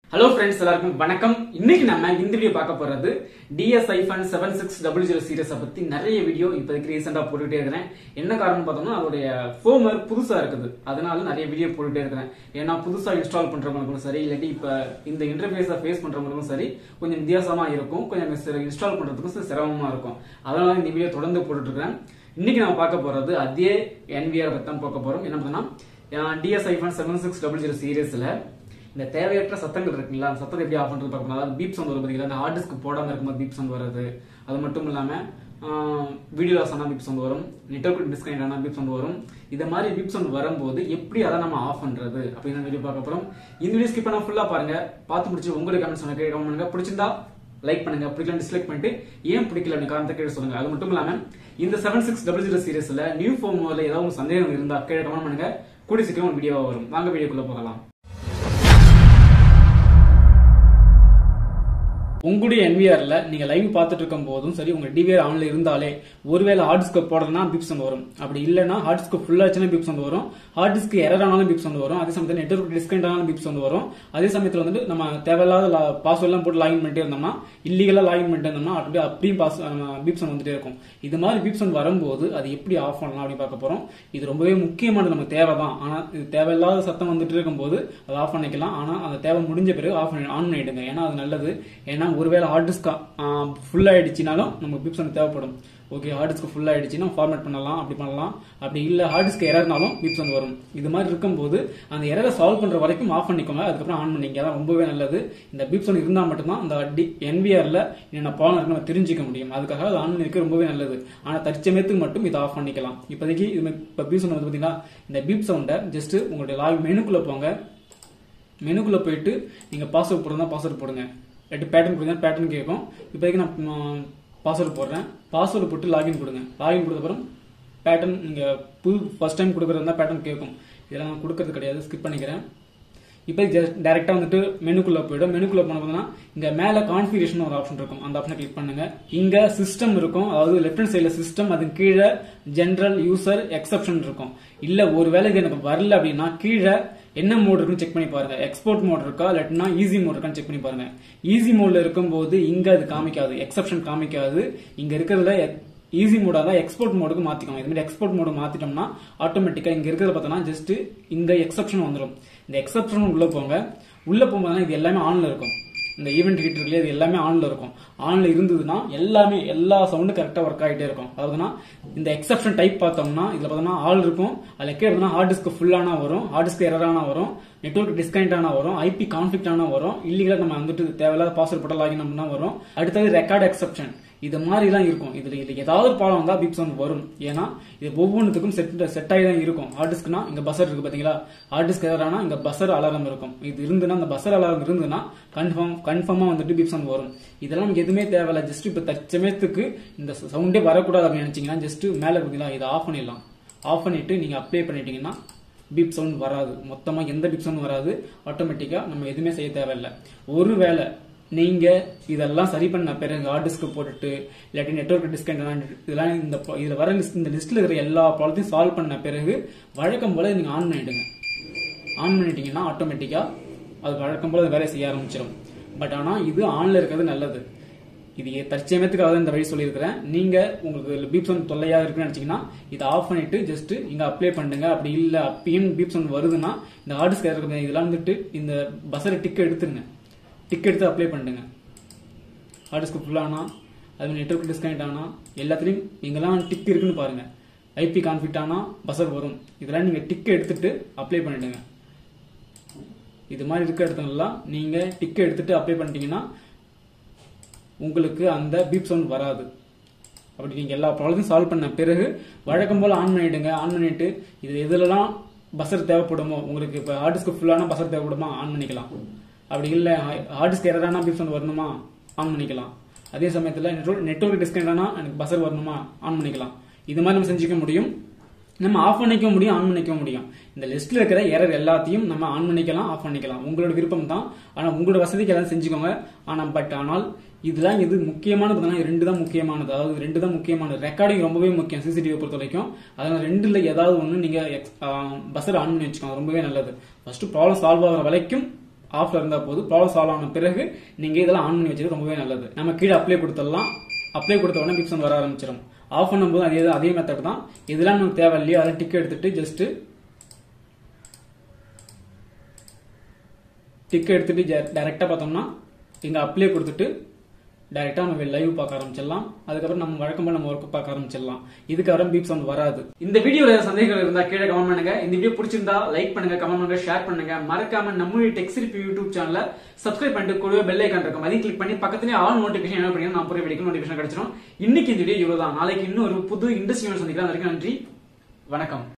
hello friends எல்லாருக்கும் வணக்கம் இன்னைக்கு நம்ம இந்த வீடியோ பார்க்க போறது டிஎஸ் ஐஃபன் செவன் சிக்ஸ் டபுள் ஜீரோ சீரியஸை பத்தி நிறைய வீடியோ இப்போதைக்கு ரீசெண்டா போட்டுட்டே இருக்கிறேன் என்ன காரணம் பார்த்தோம்னா அதோடைய ஃபோமர் புதுசா இருக்குது அதனால நிறைய வீடியோ போட்டுட்டே இருக்கிறேன் ஏன்னா புதுசா இன்ஸ்டால் பண்றவங்களுக்கும் சரி இல்லாட்டி இப்ப இந்த இன்டர்ஃபேஸை ஃபேஸ் பண்றவங்களுக்கும் சரி கொஞ்சம் வித்தியாசமா இருக்கும் கொஞ்சம் இன்ஸ்டால் பண்றதுக்கும் சில சிரமமா இருக்கும் அதனால இந்த வீடியோ தொடர்ந்து போட்டுட்டு இருக்கிறேன் இன்னைக்கு நம்ம பார்க்க போறது அதே என்விஆர் பத்தி தான் பார்க்க போறோம் என்ன பார்த்தோம்னா டிஎஸ் ஐஃபன் செவன் சிக்ஸ் டபுள் ஜீரோ சீரியஸ்ல இந்த தேவையற்ற சத்தங்கள் இருக்குங்களா அந்த சத்தத்தை எப்படி ஆஃப் பண்றது பார்க்கணும் அதாவது பீப் சவுண்ட் வரும் பார்த்தீங்களா அந்த ஹார்ட் டிஸ்க் போடாம இருக்கும்போது பீப் சவுண்ட் வருது அது மட்டும் இல்லாம வீடியோ லாஸ் ஆனால் பீப் சவுண்ட் வரும் நெட்ஒர்க் டிஸ்கனெக்ட் ஆனால் பீப் சவுண்ட் வரும் இந்த மாதிரி பீப் சவுண்ட் வரும்போது எப்படி அதை நம்ம ஆஃப் பண்றது அப்படின்னு வீடியோ பார்க்க போறோம் இந்த வீடியோ ஸ்கிப் பண்ணா ஃபுல்லா பாருங்க பார்த்து முடிச்சு உங்களுக்கு கமெண்ட்ஸ் சொன்ன கமெண்ட் பண்ணுங்க பிடிச்சிருந்தா லைக் பண்ணுங்க பிடிக்கல டிஸ்லைக் பண்ணிட்டு ஏன் பிடிக்கல அப்படின்னு காரணத்தை கேட்டு சொல்லுங்க அது மட்டும் இல்லாம இந்த seven six double zero சீரியஸ்ல new phone ஏதாவது உங்களுக்கு சந்தேகம் இருந்தா கீழே கமெண்ட் பண்ணுங்க கூடி சீக்கிரம் ஒரு வீடியோ வரும் வாங்க வீடியோக்குள்ள போகலாம் உங்களுடைய என்விஆர்ல நீங்க லைவ் பார்த்துட்டு இருக்கும் போதும் சரி உங்க டிவிஆர் ஆன்ல இருந்தாலே ஒருவேளை ஹார்ட் டிஸ்க் போடலன்னா பிப்ஸ் வந்து வரும் அப்படி இல்லைன்னா ஹார்ட் டிஸ்க் ஃபுல்லா ஆச்சுன்னா பிப்ஸ் வந்து வரும் ஹார்ட் டிஸ்க் எரர் ஆனாலும் பிப்ஸ் வந்து வரும் அதே சமயத்தில் நெட்ஒர்க் டிஸ்கனெக்ட் ஆனாலும் பிப்ஸ் வந்து வரும் அதே சமயத்தில் வந்துட்டு நம்ம தேவையில்லாத பாஸ்வேர்ட் எல்லாம் போட்டு லாகின் பண்ணிட்டே இருந்தோம்னா இல்லீகலா லாகின் பண்ணிட்டே இருந்தோம்னா அப்படியே அப்படியும் பாஸ் பிப்ஸ் வந்துட்டே இருக்கும் இது மாதிரி பிப்ஸ் வரும்போது அது எப்படி ஆஃப் பண்ணலாம் அப்படின்னு பார்க்க போறோம் இது ரொம்பவே முக்கியமானது நமக்கு தேவை தான் ஆனா இது தேவையில்லாத சத்தம் வந்துட்டு இருக்கும்போது அதை ஆஃப் பண்ணிக்கலாம் ஆனா அந்த தேவை முடிஞ்ச பிறகு ஆஃப் பண்ணி ஆன் பண்ணிடுங்க ஏன்னா அது நல்லது ஏன்னா ஒருவேளை ஹார்ட் டிஸ்க் ஃபுல் ஆயிடுச்சுனாலும் நமக்கு பிப்ஸ் வந்து தேவைப்படும் ஓகே ஹார்ட் டிஸ்க் ஃபுல் ஆயிடுச்சுன்னா ஃபார்மேட் பண்ணலாம் அப்படி பண்ணலாம் அப்படி இல்ல ஹார்ட் டிஸ்க் எரர்னாலும் பிப்ஸ் வந்து வரும் இது மாதிரி இருக்கும்போது அந்த எரரை சால்வ் பண்ற வரைக்கும் ஆஃப் பண்ணிக்கோங்க அதுக்கப்புறம் ஆன் பண்ணிக்க அதான் ரொம்பவே நல்லது இந்த பிப்ஸ் வந்து இருந்தால் மட்டும்தான் அந்த டி என்பிஆர்ல என்ன ப்ராப்ளம் இருக்கு நம்ம தெரிஞ்சுக்க முடியும் அதுக்காக அது ஆன் பண்ணிக்க ரொம்பவே நல்லது ஆனா தற்சமயத்துக்கு மட்டும் இதை ஆஃப் பண்ணிக்கலாம் இப்போதைக்கு இது இப்போ பீப் சவுண்ட் வந்து பாத்தீங்கன்னா இந்த பீப் சவுண்டை ஜஸ்ட் உங்களுடைய லாக் மெனுக்குள்ள போங்க மெனுக்குள்ள போயிட்டு நீங்க பாஸ்வேர்ட் போடுறதா பாஸ்வேர்ட் போடுங்க எட்டு பேட்டர்ன் கொடுங்க பேட்டர்ன் கேட்கும் இப்போதைக்கு நான் பாஸ்வேர்டு போடுறேன் பாஸ்வேர்டு போட்டு லாகின் கொடுங்க லாகின் கொடுத்தப்பறம் பேட்டர்ன் நீங்கள் புது ஃபர்ஸ்ட் டைம் கொடுக்குறதா பேட்டர்ன் கேட்கும் இதெல்லாம் நான் கொடுக்கறது கிடையாது ஸ்கிப் பண்ணிக்கிறேன் இப்போ டேரெக்டாக வந்துட்டு மெனுக்குள்ள போயிடும் மெனுக்குள்ள போனோம்னா இங்க மேல கான்ஃபிகரேஷன் ஒரு ஆப்ஷன் இருக்கும் அந்த ஆப்ஷனை கிளிக் பண்ணுங்க இங்க சிஸ்டம் இருக்கும் அதாவது லெஃப்ட் ஹேண்ட் சைடுல சிஸ்டம் அது கீழே ஜென்ரல் யூசர் எக்ஸப்ஷன் இருக்கும் இல்ல ஒருவேளை இது எனக்கு வரல அப்படின்னா கீழே என்ன மோட் இருக்குன்னு செக் பண்ணி பாருங்க எக்ஸ்போர்ட் மோட் இருக்கா இல்லாட்டினா ஈஸி மோட் இருக்கான்னு செக் பண்ணி பாருங்க ஈஸி மோட்ல இருக்கும்போது இங்க அது காமிக்காது எக்ஸப்ஷன் காமிக்காது இங்க இருக்கிறதுல ஈஸி மோடா தான் எக்ஸ்போர்ட் மோடுக்கு மாத்திக்கோங்க இது மாதிரி எக்ஸ்போர்ட் மோடு மாத்திட்டோம்னா ஆட்டோமேட்டிக்கா இங்க இருக்கிறத பார்த்தோம்னா ஜஸ்ட் இங்க எக்ஸப்ஷன் வந்துடும் இந்த எக்ஸப்ஷன் உள்ள போங்க உள்ள போகும்போது இது எல்லாமே ஆன்ல இருக்கும் இந்த ஈவெண்ட் ஹீட் இருக்குல்லையா இது எல்லாமே ஆன்ல இருக்கும் ஆன்ல இருந்ததுன்னா எல்லாமே எல்லா சவுண்டும் கரெக்டா ஒர்க் ஆகிட்டே இருக்கும் அதாவதுனா இந்த எக்ஸப்ஷன் டைப் பார்த்தோம்னா இதுல பார்த்தோம்னா ஆல் இருக்கும் அதுல கேட்டதுனா ஹார்ட் டிஸ்க் ஃபுல்லானா வரும் ஹார்ட் டிஸ்க் எரரானா வரும் நெட்ஒர்க் டிஸ்கனெக்ட் ஆனா வரும் ஐபி கான்ஃபிளிக் ஆனா வரும் இல்லீகலா நம்ம வந்துட்டு தேவையில்லாத பாஸ்வேர்ட் போட்டு லாகின் பண்ணா வரும் அடுத்தது ரெக்கார்ட் எக்ஸப்ஷன் இது மாதிரி தான் இருக்கும் இதுல இதுல ஏதாவது ப்ராப்ளம் வந்தா பிப்ஸ் வந்து வரும் ஏன்னா இது ஒவ்வொன்றுத்துக்கும் செட் செட் ஆகி தான் இருக்கும் ஹார்ட் டிஸ்க்னா இங்க பசர் இருக்கு பாத்தீங்களா ஹார்ட் டிஸ்க் எதானா இங்க பசர் அலாரம் இருக்கும் இது இருந்துன்னா அந்த பசர் அலாரம் இருந்ததுன்னா கன்ஃபார்ம் கன்ஃபார்மா வந்துட்டு பிப்ஸ் வந்து வரும் இதெல்லாம் நமக்கு எதுவுமே தேவையில்ல ஜஸ்ட் இப்ப தற்சமயத்துக்கு இந்த சவுண்டே வரக்கூடாது அப்படின்னு நினைச்சீங்கன்னா ஜஸ்ட் மேல பாத்தீங்களா இதை ஆஃப் பண்ணிடலாம் ஆஃப் பண்ணிட்டு நீங்க அப்ளை பண்ணிட்டீங்கன்னா பீப் சவுண்ட் வராது மொத்தமா எந்த பீப் சவுண்ட் வராது ஆட்டோமேட்டிக்கா நம்ம எதுவுமே செய்ய தேவையில்லை ஒருவேளை நீங்க இதெல்லாம் சரி பண்ண பிறகு ஹார்ட் டிஸ்க் போட்டுட்டு இல்லாட்டி நெட்ஒர்க் டிஸ்கனெக்ட் இதெல்லாம் இந்த இதுல வர லிஸ்ட் இந்த லிஸ்ட்ல இருக்கிற எல்லா ப்ராப்ளத்தையும் சால்வ் பண்ண பிறகு வழக்கம் போல நீங்க ஆன் பண்ணிடுங்க ஆன் பண்ணிட்டீங்கன்னா ஆட்டோமேட்டிக்கா அது வழக்கம் போல வேலை செய்ய ஆரம்பிச்சிடும் பட் ஆனா இது ஆன்ல இருக்கிறது நல்லது இது தற்சயமத்துக்காக இந்த வழி சொல்லியிருக்கிறேன் நீங்க உங்களுக்கு பீப் சவுண்ட் தொல்லையா இருக்குன்னு நினைச்சீங்கன்னா இதை ஆஃப் பண்ணிட்டு ஜஸ்ட் இங்க அப்ளை பண்ணுங்க அப்படி இல்ல அப்பயும் பீப் சவுண்ட் வருதுன்னா இந்த ஹார்ட் டிஸ்க் இதெல்லாம் வந்துட்டு இந்த பஸ்ஸரை டிக் எடுத்துருங்க டிக் எடுத்து அப்ளை பண்ணுங்க ஹார்ட் டிஸ்க் ஃபுல்லானா அது நெட்ஒர்க் டிஸ்கனெக்ட் ஆனா எல்லாத்துலயும் எங்கெல்லாம் டிக் இருக்குன்னு பாருங்க ஐபி கான்ஃபிளிக்ட் ஆனா பசர் வரும் இதெல்லாம் நீங்க டிக் எடுத்துட்டு அப்ளை பண்ணிடுங்க இது மாதிரி இருக்க இடத்துலலாம் நீங்க டிக் எடுத்துட்டு அப்ளை பண்ணிட்டீங்கன்னா உங்களுக்கு அந்த பீப் சவுண்ட் வராது அப்படி நீங்க எல்லா ப்ராப்ளத்தையும் சால்வ் பண்ண பிறகு வழக்கம் போல ஆன் பண்ணிடுங்க ஆன் பண்ணிட்டு இது எதுலலாம் பஸ்ஸர் தேவைப்படுமோ உங்களுக்கு இப்போ ஹார்ட் டிஸ்க் ஃபுல்லான பஸ்ஸர் தேவைப்படுமா ஆன் பண்ணிக்கலாம் அப்படி இல்லை ஹார்ட் டிஸ்க் எரரானா பீப் சவுண்ட் வரணுமா ஆன் பண்ணிக்கலாம் அதே சமயத்தில் நெட்ஒர்க் டிஸ்கனெக்ட் ஆனா எனக்கு பஸ்ஸர் வரணுமா ஆன் பண்ணிக்கலாம் இது மாதிரி நம்ம செஞ்சுக்க முடியும் நம்ம ஆஃப் பண்ணிக்க முடியும் ஆன் பண்ணிக்க முடியும் இந்த லிஸ்ட்ல இருக்கிற எரர் எல்லாத்தையும் நம்ம ஆன் பண்ணிக்கலாம் ஆஃப் பண்ணிக்கலாம் உங்களோட விருப்பம் தான் ஆனா உங்களோட வசதிக்கு எல்லாம் செஞ்சுக்கோங்க ஆனா பட் ஆனால் இதெல்லாம் எது முக்கியமானது ரெண்டு தான் முக்கியமானது அதாவது ரெண்டு தான் முக்கியமானது ரெக்கார்டிங் ரொம்பவே முக்கியம் சிசிடிவி பொறுத்த வரைக்கும் அதனால ரெண்டுல ஏதாவது ஒன்று நீங்க பஸ்ஸர் ஆன் பண்ணி வச்சுக்கோங்க ரொம்பவே நல்லது ஃபர்ஸ்ட் ப்ராப்ளம் சால்வ் ஆகிற வரைக்கும் ஆஃப்ல இருந்தா போது ப்ராப்ளம் சால்வ் ஆன பிறகு நீங்க இதெல்லாம் ஆன் பண்ணி வச்சது ரொம்பவே நல்லது நம்ம கீழே அப்ளை கொடுத்துடலாம் அப்ளை கொடுத்த உடனே பிப்ஸ் வர ஆரம்பிச்சிடும் ஆஃப் பண்ணும்போது அதே அதே மெத்தட் தான் இதெல்லாம் நமக்கு தேவை இல்லையோ அதெல்லாம் டிக் எடுத்துட்டு ஜஸ்ட் டிக் எடுத்துட்டு டைரக்டா பார்த்தோம்னா இங்க அப்ளை கொடுத்துட்டு டைரக்டா நம்ம லைவ் பார்க்க ஆரம்பிச்சிடலாம் அதுக்கப்புறம் நம்ம வழக்கம் போல நம்ம ஒர்க் பார்க்க ஆரம்பிச்சிடலாம் இதுக்கப்புறம் பீப் சவுண்ட் வராது இந்த வீடியோல ஏதாவது சந்தேகங்கள் இருந்தா கீழே கமெண்ட் பண்ணுங்க இந்த வீடியோ பிடிச்சிருந்தா லைக் பண்ணுங்க கமெண்ட் பண்ணுங்க ஷேர் பண்ணுங்க மறக்காம நம்மளுடைய டெக்ஸ்ட் யூடியூப் சேனலை சப்ஸ்கிரைப் பண்ணிட்டு கூடவே பெல் ஐக்கான் இருக்கும் அதையும் கிளிக் பண்ணி பக்கத்துலயே ஆல் நோட்டிபிகேஷன் என்ன பண்ணீங்கன்னா நான் போற வீடியோக்கு நோட்டிபிகேஷன் கிடைச்சிடும் இன்னைக்கு இந்த வீடியோ இவ்வளவுதான் நாளைக்கு இன்னும் ஒரு புது இண்டஸ்ட்ரியல் சந்திக்கலாம் அது வரைக்கும் நன்றி வணக்கம்